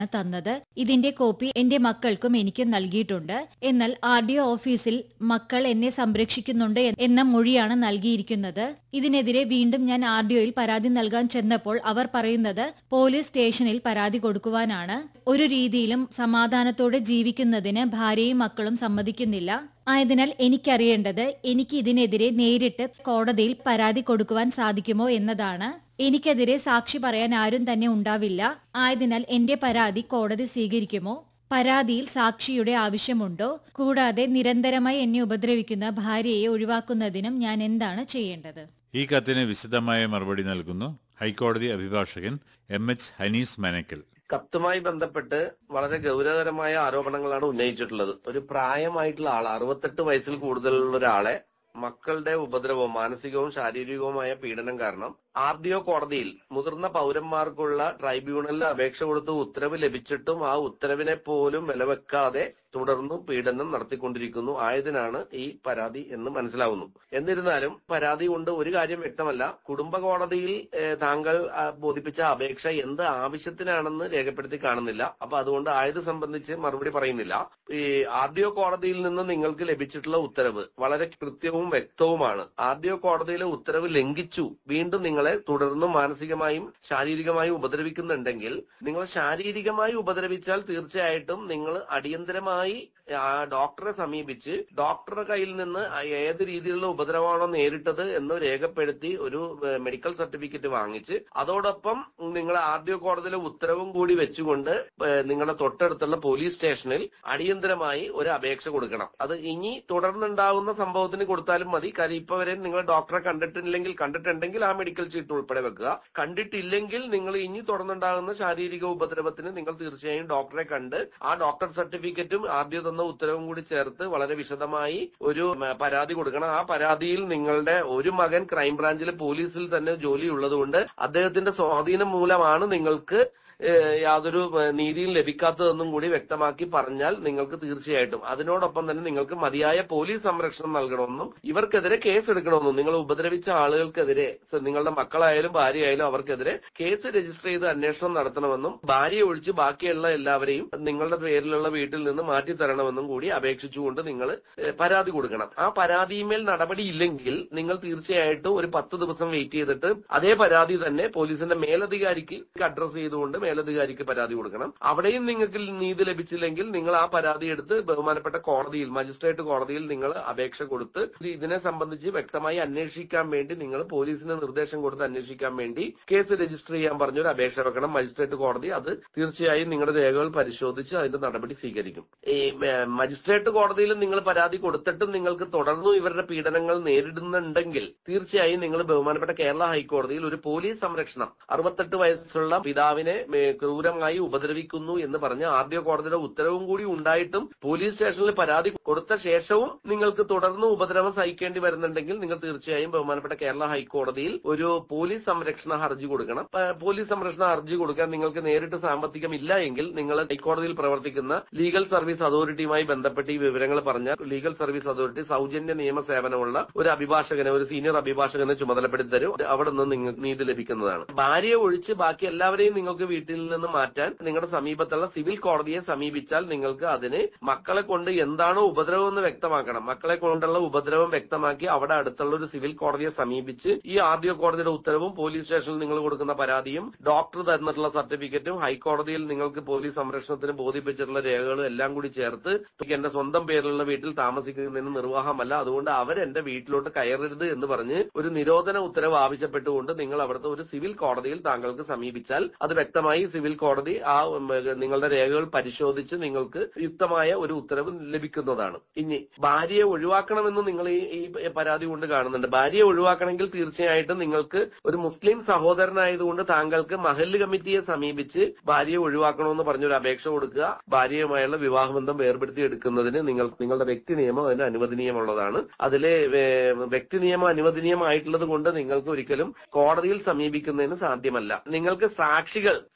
തന്നത് ഇതിന്റെ കോപ്പി എന്റെ മക്കൾക്കും എനിക്കും നൽകിയിട്ടുണ്ട് എന്നാൽ ആർ ഡി ഒ ഓഫീസിൽ മക്കൾ എന്നെ സംരക്ഷിക്കുന്നുണ്ട് എന്ന മൊഴിയാണ് നൽകിയിരിക്കുന്നത് ഇതിനെതിരെ വീണ്ടും ഞാൻ ആർ ഡി ഒയിൽ പരാതി നൽകാൻ ചെന്നപ്പോൾ അവർ പറയുന്നത് പോലീസ് സ്റ്റേഷനിൽ പരാതി കൊടുക്കുവാനാണ് ഒരു രീതിയിലും സമാധാനത്തോടെ ജീവിക്കുന്നതിന് ഭാര്യയും മക്കളും സമ്മതിക്കുന്നില്ല ആയതിനാൽ എനിക്കറിയേണ്ടത് എനിക്ക് ഇതിനെതിരെ നേരിട്ട് കോടതിയിൽ പരാതി കൊടുക്കുവാൻ സാധിക്കുമോ എന്നതാണ് എനിക്കെതിരെ സാക്ഷി പറയാൻ ആരും തന്നെ ഉണ്ടാവില്ല ആയതിനാൽ എന്റെ പരാതി കോടതി സ്വീകരിക്കുമോ പരാതിയിൽ സാക്ഷിയുടെ ആവശ്യമുണ്ടോ കൂടാതെ നിരന്തരമായി എന്നെ ഉപദ്രവിക്കുന്ന ഭാര്യയെ ഒഴിവാക്കുന്നതിനും ഞാൻ എന്താണ് ചെയ്യേണ്ടത് ഈ കത്തിന് വിശദമായ മറുപടി നൽകുന്നു ഹൈക്കോടതി അഭിഭാഷകൻ എം എച്ച് ഹനീസ് മനക്കൽ കത്തുമായി ബന്ധപ്പെട്ട് വളരെ ഗൗരവകരമായ ആരോപണങ്ങളാണ് ഉന്നയിച്ചിട്ടുള്ളത് ഒരു പ്രായമായിട്ടുള്ള ആൾ അറുപത്തെട്ട് വയസ്സിൽ കൂടുതലുള്ള ഒരാളെ മക്കളുടെ ഉപദ്രവവും മാനസികവും ശാരീരികവുമായ പീഡനം കാരണം ആർ ഡി ഒ കോടതിയിൽ മുതിർന്ന പൗരന്മാർക്കുള്ള ട്രൈബ്യൂണലിൽ അപേക്ഷ കൊടുത്ത് ഉത്തരവ് ലഭിച്ചിട്ടും ആ ഉത്തരവിനെ പോലും വിലവെക്കാതെ തുടർന്നു പീഡനം നടത്തിക്കൊണ്ടിരിക്കുന്നു ആയതിനാണ് ഈ പരാതി എന്ന് മനസ്സിലാവുന്നു എന്നിരുന്നാലും പരാതി കൊണ്ട് ഒരു കാര്യം വ്യക്തമല്ല കുടുംബ കോടതിയിൽ ഏഹ്, താങ്കൾ ആ, ബോധിപ്പിച്ച അപേക്ഷ എന്ത് ആവശ്യത്തിനാണെന്ന് രേഖപ്പെടുത്തി കാണുന്നില്ല അപ്പൊ അതുകൊണ്ട് ആയത് സംബന്ധിച്ച് മറുപടി പറയുന്നില്ല ഈ ആർ ഡി ഒ കോടതിയിൽ നിന്ന് നിങ്ങൾക്ക് ലഭിച്ചിട്ടുള്ള ഉത്തരവ് വളരെ കൃത്യവും വ്യക്തവുമാണ് ആർ ഡി ഒ കോടതിയിലെ ഉത്തരവ് ലംഘിച്ചു വീണ്ടും നിങ്ങളെ തുടർന്നും മാനസികമായും ശാരീരികമായും ഉപദ്രവിക്കുന്നുണ്ടെങ്കിൽ നിങ്ങൾ ശാരീരികമായി ഉപദ്രവിച്ചാൽ തീർച്ചയായിട്ടും നിങ്ങൾ അടിയന്തരമായി ആ ഡോക്ടറെ സമീപിച്ച് ഡോക്ടറുടെ കയ്യിൽ നിന്ന് ആ ഏത് രീതിയിലുള്ള ഉപദ്രവമാണോ നേരിട്ടത് എന്ന് രേഖപ്പെടുത്തി ഒരു ഏഹ്, മെഡിക്കൽ സർട്ടിഫിക്കറ്റ് വാങ്ങിച്ച് അതോടൊപ്പം നിങ്ങൾ ആർ ഡി ഒ കോടതിയിലെ ഉത്തരവും കൂടി വെച്ചുകൊണ്ട് ഏഹ്, നിങ്ങളുടെ തൊട്ടടുത്തുള്ള പോലീസ് സ്റ്റേഷനിൽ അടിയന്തരമായി ഒരു അപേക്ഷ കൊടുക്കണം അത് ഇനി തുടർന്നുണ്ടാകുന്ന സംഭവത്തിന് കൊടുത്താലും മതി കാര്യം ഇപ്പൊ വരെ നിങ്ങൾ ഡോക്ടറെ കണ്ടിട്ടില്ലെങ്കിൽ കണ്ടിട്ടുണ്ടെങ്കിൽ ആ മെഡിക്കൽ ചീട്ട് ഉൾപ്പെടെ വെക്കുക കണ്ടിട്ടില്ലെങ്കിൽ നിങ്ങൾ ഇനി തുടർന്നുണ്ടാകുന്ന ശാരീരിക ഉപദ്രവത്തിന് നിങ്ങൾ തീർച്ചയായും ഡോക്ടറെ കണ്ട് ആ ഡോക്ടർ സർട്ടിഫിക്കറ്റും ആദ്യം തന്ന ഉത്തരവും കൂടി ചേർത്ത് വളരെ വിശദമായി ഒരു ഉം, പരാതി കൊടുക്കണം ആ പരാതിയിൽ നിങ്ങളുടെ ഒരു മകൻ ക്രൈംബ്രാഞ്ചിലെ പോലീസിൽ തന്നെ ജോലി ഉള്ളതുകൊണ്ട് അദ്ദേഹത്തിന്റെ സ്വാധീനം മൂലമാണ് നിങ്ങൾക്ക് ഏഹ്, യാതൊരു ഏഹ്, നീതിയും ലഭിക്കാത്തതെന്നും കൂടി വ്യക്തമാക്കി പറഞ്ഞാൽ നിങ്ങൾക്ക് തീർച്ചയായിട്ടും അതിനോടൊപ്പം തന്നെ നിങ്ങൾക്ക് മതിയായ പോലീസ് സംരക്ഷണം നൽകണമെന്നും ഇവർക്കെതിരെ കേസ് എടുക്കണമെന്നും നിങ്ങൾ ഉപദ്രവിച്ച ആളുകൾക്കെതിരെ സ- നിങ്ങളുടെ മക്കളായാലും ഭാര്യയായാലും അവർക്കെതിരെ കേസ് രജിസ്റ്റർ ചെയ്ത് അന്വേഷണം നടത്തണമെന്നും ഭാര്യയെ ഒഴിച്ച് ബാക്കിയുള്ള എല്ലാവരെയും നിങ്ങളുടെ പേരിലുള്ള വീട്ടിൽ നിന്ന് മാറ്റി തരണമെന്നും കൂടി അപേക്ഷിച്ചുകൊണ്ട് നിങ്ങൾ ഏഹ്, പരാതി കൊടുക്കണം ആ പരാതിമേൽ നടപടിയില്ലെങ്കിൽ നിങ്ങൾ തീർച്ചയായിട്ടും ഒരു പത്ത് ദിവസം വെയിറ്റ് ചെയ്തിട്ട് അതേ പരാതി തന്നെ പോലീസിന്റെ മേലധികാരിക്ക് അഡ്രസ് ചെയ്തുകൊണ്ട് മേലധികാരിക്ക് പരാതി കൊടുക്കണം അവിടെയും നിങ്ങൾക്ക് നീതി ലഭിച്ചില്ലെങ്കിൽ നിങ്ങൾ ആ പരാതി എടുത്ത് ബഹുമാനപ്പെട്ട കോടതിയിൽ മജിസ്ട്രേറ്റ് കോടതിയിൽ നിങ്ങൾ അപേക്ഷ കൊടുത്ത് ഇത് ഇതിനെ സംബന്ധിച്ച് വ്യക്തമായി അന്വേഷിക്കാൻ വേണ്ടി നിങ്ങൾ പോലീസിന് നിർദ്ദേശം കൊടുത്ത് അന്വേഷിക്കാൻ വേണ്ടി കേസ് രജിസ്റ്റർ ചെയ്യാൻ പറഞ്ഞൊരു അപേക്ഷ വെക്കണം മജിസ്ട്രേറ്റ് കോടതി അത് തീർച്ചയായും നിങ്ങളുടെ രേഖകൾ പരിശോധിച്ച് അതിന്റെ നടപടി സ്വീകരിക്കും ഈ ഏഹ്, മജിസ്ട്രേറ്റ് കോടതിയിൽ നിങ്ങൾ പരാതി കൊടുത്തിട്ടും നിങ്ങൾക്ക് തുടർന്നും ഇവരുടെ പീഡനങ്ങൾ നേരിടുന്നുണ്ടെങ്കിൽ തീർച്ചയായും നിങ്ങൾ ബഹുമാനപ്പെട്ട കേരള ഹൈക്കോടതിയിൽ ഒരു പോലീസ് സംരക്ഷണം അറുപത്തെട്ട് വയസ്സുള്ള പിതാവിനെ ഏ, ക്രൂരമായി ഉപദ്രവിക്കുന്നു എന്ന് പറഞ്ഞ് ആർ ഡി ഒ കോടതിയുടെ ഉത്തരവും കൂടി ഉണ്ടായിട്ടും പോലീസ് സ്റ്റേഷനിൽ പരാതി കൊടുത്ത ശേഷവും നിങ്ങൾക്ക് തുടർന്ന് ഉപദ്രവം സഹിക്കേണ്ടി വരുന്നുണ്ടെങ്കിൽ നിങ്ങൾ തീർച്ചയായും ബഹുമാനപ്പെട്ട കേരള ഹൈക്കോടതിയിൽ ഒരു പോലീസ് സംരക്ഷണ ഹർജി കൊടുക്കണം ആ, പോലീസ് സംരക്ഷണ ഹർജി കൊടുക്കാൻ നിങ്ങൾക്ക് നേരിട്ട് സാമ്പത്തികം ഇല്ല എങ്കിൽ നിങ്ങൾ ഹൈക്കോടതിയിൽ പ്രവർത്തിക്കുന്ന ലീഗൽ സർവീസ് അതോറിറ്റിയുമായി ബന്ധപ്പെട്ട് ഈ വിവരങ്ങൾ പറഞ്ഞാൽ ലീഗൽ സർവീസ് അതോറിറ്റി സൗജന്യ നിയമ സേവനമുള്ള ഒരു അഭിഭാഷകനെ ഒരു സീനിയർ അഭിഭാഷകനെ ചുമതലപ്പെടുത്തി തരും അവിടെ നിന്ന് നിങ്ങൾക്ക് നീതി ലഭിക്കുന്നതാണ് ഭാര്യയെ ഒഴിച്ച് ബാക്കി എല്ലാവരെയും നിങ്ങൾക്ക് വീട്ടിൽ നിന്ന് മാറ്റാൻ നിങ്ങളുടെ സമീപത്തുള്ള സിവിൽ കോടതിയെ സമീപിച്ചാൽ നിങ്ങൾക്ക് അതിന് മക്കളെ കൊണ്ട് എന്താണോ ഉപദ്രവം എന്ന് വ്യക്തമാക്കണം മക്കളെ കൊണ്ടുള്ള ഉപദ്രവം വ്യക്തമാക്കി അവിടെ അടുത്തുള്ള ഒരു സിവിൽ കോടതിയെ സമീപിച്ച് ഈ ആർ ഡി ഒ കോടതിയുടെ ഉത്തരവും പോലീസ് സ്റ്റേഷനിൽ നിങ്ങൾ കൊടുക്കുന്ന പരാതിയും ഡോക്ടർ തന്നിട്ടുള്ള സർട്ടിഫിക്കറ്റും ഹൈക്കോടതിയിൽ നിങ്ങൾക്ക് പോലീസ് സംരക്ഷണത്തിന് ബോധിപ്പിച്ചിട്ടുള്ള രേഖകളും എല്ലാം കൂടി ചേർത്ത് എനിക്ക് എന്റെ സ്വന്തം പേരിലുള്ള വീട്ടിൽ താമസിക്കുന്നതിന് നിർവാഹമല്ല അതുകൊണ്ട് അവർ എന്റെ വീട്ടിലോട്ട് കയറരുത് എന്ന് പറഞ്ഞ് ഒരു നിരോധന ഉത്തരവ് ആവശ്യപ്പെട്ടുകൊണ്ട് നിങ്ങൾ അവിടുത്തെ ഒരു സിവിൽ കോടതിയിൽ താങ്കൾക്ക് സമീപിച്ചാൽ അത് വ്യക്തമായി സിവിൽ കോടതി ആ ഉം, നിങ്ങളുടെ രേഖകൾ പരിശോധിച്ച് നിങ്ങൾക്ക് യുക്തമായ ഒരു ഉത്തരവ് ലഭിക്കുന്നതാണ് ഇനി ഭാര്യയെ ഒഴിവാക്കണമെന്ന് നിങ്ങൾ ഈ ഈ പരാതി കൊണ്ട് കാണുന്നുണ്ട് ഭാര്യയെ ഒഴിവാക്കണമെങ്കിൽ തീർച്ചയായിട്ടും നിങ്ങൾക്ക് ഒരു മുസ്ലിം സഹോദരനായതുകൊണ്ട് താങ്കൾക്ക് മഹല്ല് കമ്മിറ്റിയെ സമീപിച്ച് ഭാര്യയെ ഒഴിവാക്കണമെന്ന് പറഞ്ഞൊരു അപേക്ഷ കൊടുക്കുക ഭാര്യയുമായുള്ള വിവാഹബന്ധം വേർപെടുത്തി എടുക്കുന്നതിന് നിങ്ങൾ നിങ്ങളുടെ വ്യക്തി നിയമം അതിന് അനുവദനീയമുള്ളതാണ് അതിലെ ഏ, വ്യക്തി നിയമം അനുവദനീയമായിട്ടുള്ളത് കൊണ്ട് നിങ്ങൾക്ക് ഒരിക്കലും കോടതിയിൽ സമീപിക്കുന്നതിന് സാധ്യമല്ല നിങ്ങൾക്ക് സാക്ഷികൾ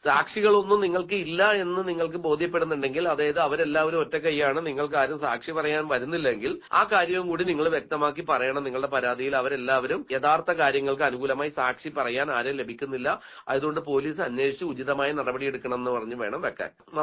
സാക്ഷികളൊന്നും നിങ്ങൾക്ക് ഇല്ല എന്ന് നിങ്ങൾക്ക് ബോധ്യപ്പെടുന്നുണ്ടെങ്കിൽ അതായത് അവരെല്ലാവരും ഒറ്റ കൈയാണ് നിങ്ങൾക്ക് ആരും സാക്ഷി പറയാൻ വരുന്നില്ലെങ്കിൽ ആ കാര്യവും കൂടി നിങ്ങൾ വ്യക്തമാക്കി പറയണം നിങ്ങളുടെ പരാതിയിൽ അവരെല്ലാവരും യഥാർത്ഥ കാര്യങ്ങൾക്ക് അനുകൂലമായി സാക്ഷി പറയാൻ ആരും ലഭിക്കുന്നില്ല അതുകൊണ്ട് പോലീസ് അന്വേഷിച്ച് ഉചിതമായ നടപടിയെടുക്കണം എന്ന് പറഞ്ഞ് വേണം വെക്കാൻ